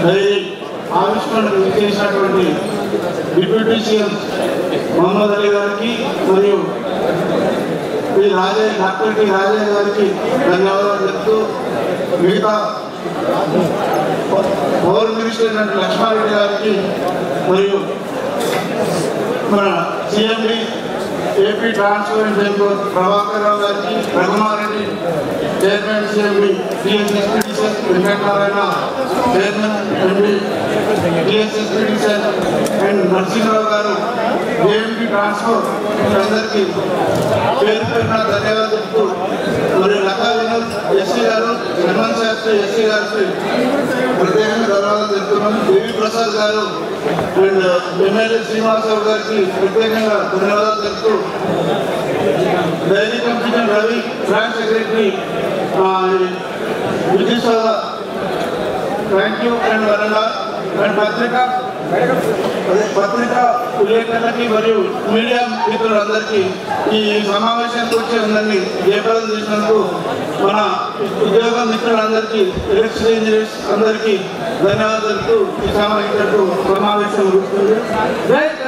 dairy ఆవిష్కరణకు చేసినటువంటి deputy CM Mohammed Ali గారికి మరియు ఈ రాజయ్య డాక్టర్ టి రాజయ్య గారికి ధన్యవాదాలు చెప్తూ మిగతా పవర్ మినిస్టర్ అయినటువంటి లక్ష్మారెడ్డి గారికి మరియు మన CMD AP transparent bank Prabhakar Rao గారికి Raghuma Reddy chairman CMD TSSPDCL Venkata Narayana chairman MD TSSPDCL and Narasimha Rao గారు ఏఎంపీ ట్రాన్స్పోర్ట్ అందరికీ పేరు పేరున ధన్యవాదాలు చెప్తూ మరి లతా వినోద్ ఎస్సీ గారు హనుమంత్ శాస్త్రి ఎస్సీ గారికి ప్రత్యేకంగా ధన్యవాదాలు చెప్తున్నాం దేవి ప్రసాద్ గారు అండ్ ఎమ్మెల్యే శ్రీనివాసరావు గారికి ప్రత్యేకంగా ధన్యవాదాలు చెప్తూ dairy company Ravi branch secretary విద్యుత్ థ్యాంక్ యూ అండ్ వరంగా అండ్ పత్రిక అదే పత్రిక విలేకరులకి మరియు మీడియా మిత్రులందరికీ ఈ సమావేశానికి వచ్చి అందరినీ జయప్రదం చేసినందుకు మన ఉద్యోగ మిత్రులందరికీ ఎలక్ట్రిసిటీ ఇంజనీర్స్ అందరికీ ధన్యవాదాలు తెలుపుతూ ఈ సమావేశం సమావేశం ముగుస్తుంది జై